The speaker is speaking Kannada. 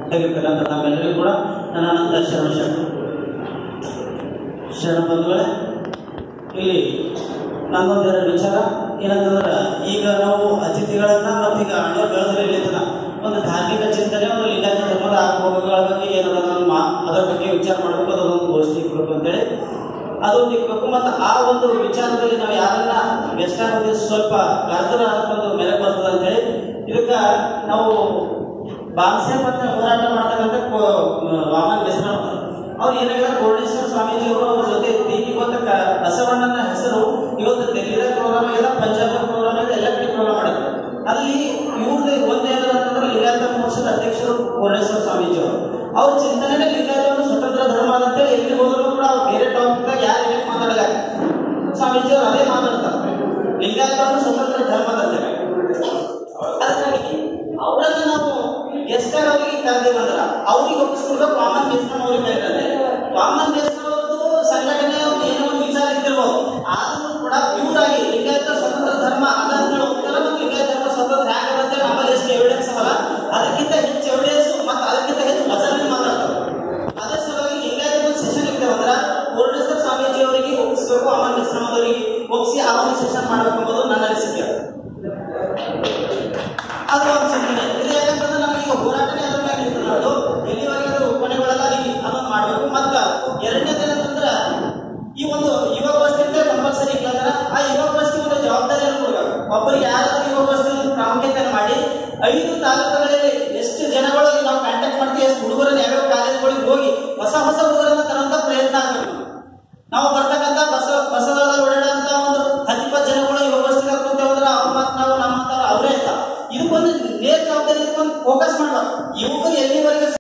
ತೆಗಿರ್ತಕ್ಕಂಥ ನಮ್ಮೆಲ್ಲರಿಗೂ ಕೂಡ ನನ್ನ ಅನಂತ ಶರಣ ಶರಣ ಶರಣ ಬಂಧುಗಳೇ ಇಲ್ಲಿ ನಂದೊಂದೆರಡು ವಿಚಾರ ಏನಂತಂದ್ರೆ ಈಗ ನಾವು ಅತಿಥಿಗಳನ್ನ ಮತ್ತು ಈಗ ಅಣ್ಣ ಬೆಳೆದ್ರಲ್ಲಿ ಒಂದು ಧಾರ್ಮಿಕ ಚಿಂತನೆ ಒಂದು ಲಿಂಗಾಯತ ಧರ್ಮದ ಆಗುಗಳ ಬಗ್ಗೆ ಏನಾದ್ರು ನಮ್ಮ ಮಾ- ಅದರ ಬಗ್ಗೆ ವಿಚಾರ ಮಾಡಬೇಕು ಅದೊಂದು ಗೋಷ್ಠಿ ಇಕ್ಬೇಕು ಅಂತೇಳಿ ಅದೊಂದು ಇಕ್ಬೇಕು ಮತ್ತು ಆ ಒಂದು ವಿಚಾರದಲ್ಲಿ ನಾವು ಯಾರನ್ನ ಗೆಸ್ಟ್ ಆಗೋದು ಸ್ವಲ್ಪ ಕರೆದ್ರ ಒಂದು ಮೇಲೆ ಬರ್ತದೆ ಅಂತೇಳಿ ಇದಕ್ಕೆ ನಾವು ಬಾಂಸೆ ಮತ್ತೆ ಹೋರಾಟ ಮಾಡ್ತಕ್ಕಂಥ ಕೋ- ವಾಮನ್ ಬೆಸರ ಅವ್ರು ಏನಾಗಿಲ್ಲ ಕೋರ್ಣೇಶ್ವರ ಸ್ವಾಮೀಜಿ ಅವರು ಅವ್ರ ಜೊತೆ ಇದ್ದು ಇವತ್ತು ಕ- ಬಸವಣ್ಣನ ಹೆಸರು ಇವತ್ತು ಡೆಲ್ಲಿದ ಪ್ರೋಗ್ರಾಮ್ ಆಗಿದೆ ಪಂಜಾಬ್ ಪ್ರೋಗ್ರಾಮ್ ಆಗಿದೆ ಎಲ್ಲ ಕಡೆ ಪ್ರೋಗ್ರಾಮ್ ಮಾಡಿದ್ರು ಅಲ್ಲಿ ಇವ್ರದ್ದು ಒಂದೇನಾದ್ರು ಅಂತಂದ್ರೆ ಲಿಂಗಾಯತ ಮೋರ್ಚಾದ ಅಧ್ಯಕ್ಷರು ಕೋರ್ಣೇಶ್ವರ ಸ್ವಾಮೀಜಿ ಅವರು ಅವ್ರ ಚಿಂತನೆ ಲಿಂಗಾಯತವನ್ನು ಸ್ವತಂತ್ರ ಧರ್ಮ ಅಂತ ಎಲ್ಲಿ ಹೋದ್ರು ಕೂಡ ಅವ್ರು ಬೇರೆ ಟಾಪಿಕ್ದಾಗ ಯಾರು ಏನೇ ಮಾತಾಡಲ್ಲ ಸ್ವಾಮೀಜಿ ಅವರು ಅದೇ ಮಾತಾಡ್ತಾರೆ ಲಿಂಗಾಯತವನ್ನು ಸ್ವತಂತ್ರ ಧರ್ಮದ ಅಂತೇಳಿ ಅದಕ್ಕಾಗಿ ಅವರನ್ನ ನಾವು ಎಷ್ಟರ ಅವರಿಗೆ ಕರೆದೇವು ಅಂದ್ರ ಅವ್ರಿಗೆ ಒಪ್ಪಿಸ್ಕೊಡ್ಬೇಕು ವಾಮನ್ ದೇಶನ ಅವ್ರಿಗೆ ಕರೀತಾರೆ ವಾಮನ್ ದೇಶನ ಅವ್ರದ್ದು ಸಂಘಟನೆ ಅವ್ರದ್ದು ಏನೋ ಒಂದು ವಿಚಾರ ಇದ್ದಿರ್ಬೋದು ಆದ್ರೂ ಕೂಡ ಪ್ಯೂರ್ ಆಗಿ ಲಿಂಗಾಯತ ಸ್ವತಂತ್ರ ಧರ್ಮ ಅದ ಅಂತ ಹೇಳಿ ಒಪ್ತಾರೆ ಮತ್ತು ಲಿಂಗಾಯತ ಧರ್ಮ ಸ್ವತಂತ್ರ ಹೇಗಾಗುತ್ತೆ ನಮ್ಮಲ್ಲಿ ಎಷ್ಟು ಎವಿಡೆನ್ಸ್ ಅವಲ್ಲ ಅದಕ್ಕಿಂತ ಹೆಚ್ಚು ಎವಿಡೆನ್ಸ್ ಮತ್ತು ಅದಕ್ಕಿಂತ ಹೆಚ್ಚು ವಚನ ಮಾತಾಡ್ತಾರೆ ಅದೇ ಸಲುವಾಗಿ ಲಿಂಗಾಯತ ಒಂದು ಸೆಷನ್ ಇರ್ತೇವೆ ಅಂದ್ರೆ ಪೂರ್ಣೇಶ್ವರ ಸ್ವಾಮೀಜಿ ಅವರಿಗೆ ಒಪ್ಪಿಸ್ಬೇಕು ಅಮನ್ ಅವರಿಗೆ ಒಪ್ಪಿಸಿ ಆ ಒಂದು ಸೆಷನ್ ಮಾಡಬೇಕು ಎಂಬುದು ನನ್ನ ಅನಿಸಿಕೆ ಅದು ಒಂದು ಚಿಂತನೆ ಇದು ಯಾಕಂತಂದ್ರೆ ನಮಗೆ ಈಗ ಹೋರಾಟನೇ ಅದ್ರ ಮೇಲೆ ನಿಂತದೆ ಅದು ಎಲ್ಲಿವರೆಗೆ ಅದು ಕೊನೆಗೊಳ್ಳಲ್ಲ ಅದಕ್ಕೆ ಅದನ್ನು ಮಾಡಬೇಕು ಮತ್ತು ಎರಡನೇದು ಏನಂತಂದ್ರೆ ಈ ಒಂದು ಯುವ ಗೋಷ್ಠಿಯಿಂದ ಕಂಪಲ್ಸರಿ ಕೇಳ್ತಾರೆ ಆ ಯುವ ಗೋಷ್ಠಿ ಒಂದು ಜವಾಬ್ದಾರಿಯನ್ನು ಕೊಡಬೇಕು ಒಬ್ಬರಿಗೆ ಯಾರಾದ್ರೂ ಯುವ ಗೋಷ್ಠಿ ಒಂದು ಪ್ರಾಮುಖ್ಯತೆಯನ್ನು ಮಾಡಿ ಐದು ತಾಲೂಕುಗಳಲ್ಲಿ ಎಷ್ಟು ಜನಗಳು ನಾವು ಕಾಂಟ್ಯಾಕ್ಟ್ ಮಾಡ್ತೀವಿ ಎಷ್ಟು ಹುಡುಗರನ್ನ ಯಾವ್ಯಾವ ಕಾಲೇಜ್ಗಳಿಗೆ ಹೋಗಿ ಹೊಸ ಹೊಸ ಹುಡುಗರನ್ನ ತರುವಂತ ಪ್ರಯತ್ನ ಆಗಬೇಕು ನಾವು ಬರ್ತಕ್ಕಂಥ ಬಸ ಬಸವಾದ ಓಡಾಡಂತ ಒಂದು ಹತ್ತಿಪ್ಪತ್ತು ಜನಗಳು ಯುವ ಗೋಷ್ಠಿ ಕರ್ಕೊಂತ ಹೋದ್ರೆ ಅವ್ರ ಮಾತು ನಾವು ನಮ್ಮ ಮಾತು ಅವರೇ ಅಂತ ಇದಕ್ಕೊಂದು ನೇರ ಜವಾಬ್ದಾರಿ ಇದಕ್ಕೊಂದು ಫೋಕಸ್ ಮಾಡ್ಬೇಕು ಯುವಕರು ಎಲ್ಲಿವರೆಗೆ